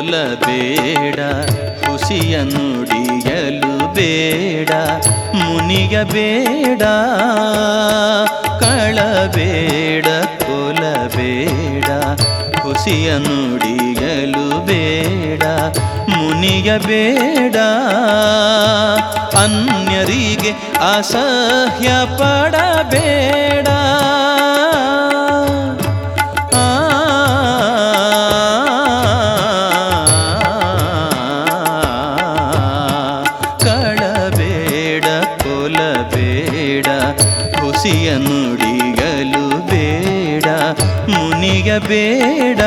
ಕೊಲಬೇಡ ಹುಸಿಯ ನುಡಿಯಲು ಬೇಡ ಮುನಿಯಬೇಡ ಕಳಬೇಡ ಕೊಲಬೇಡ ಹುಸಿಯ ನುಡಿಯಲು ಬೇಡ ಮುನಿಯಬೇಡ ಅನ್ಯರಿಗೆ ಅಸಹ್ಯ ಪಡಬೇಡ ಆ ಕಳಬೇಡ ಕೊಲಬೇಡ ಹುಸಿಯ ನುಡಿಗಲು ಬೇಡ ಮುನಿಯಬೇಡ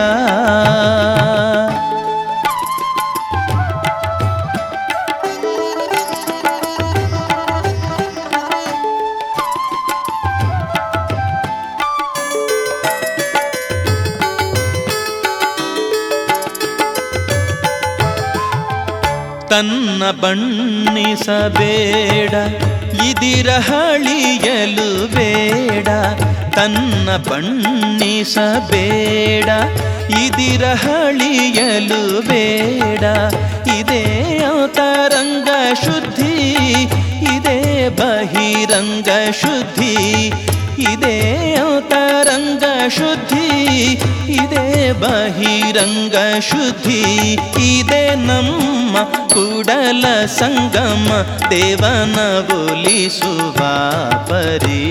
ತನ್ನ ಬಣ್ಣಿಸಬೇಡ ಇದಿರಹಳಿಯಲು ಬೇಡ ತನ್ನ ಬಣ್ಣಿಸಬೇಡ ಇದಿರಹಳಿಯಲು ಬೇಡ ಇದೇ ಅವತರಂಗ ಶುದ್ಧಿ ಇದೇ ಬಹಿರಂಗ ಶುದ್ಧಿ ಇದೇ ಅವತರಂಗ ಶುದ್ಧಿ ಇದೇ ಬಹಿರಂಗ ಶುದ್ಧಿ ಇದೇ ನಮ್ಮ ಕೂಡಲ ಸಂಗಮ ದೇವನ ಒಲಿಸುವ ಪರಿ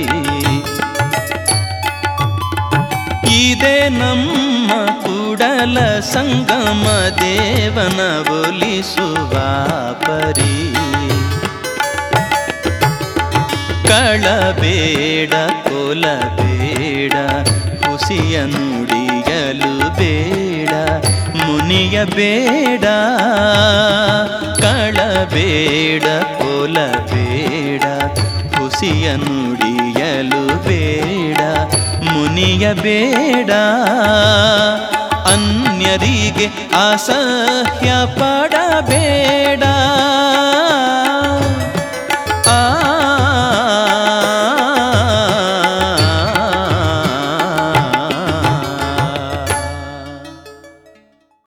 ಇದೇ ನಮ್ಮ ಕೂಡಲ ಸಂಗಮ ದೇವನ ಒಲಿಸುವ ಪರಿ ಕಳಬೇಡ ಕೊಲಬೇಡ ಹುಸಿಯ ನುಡಿಯಲು ಬೇಡ ಮುನಿಯ ಬೇಡ ಕಳಬೇಡ ಕೊಲಬೇಡ ಹುಸಿಯ ನುಡಿಯಲು ಬೇಡ ಮುನಿಯ ಬೇಡ ಅನ್ಯರಿಗೆ ಅಸಹ್ಯ ಪಡಬೇಡ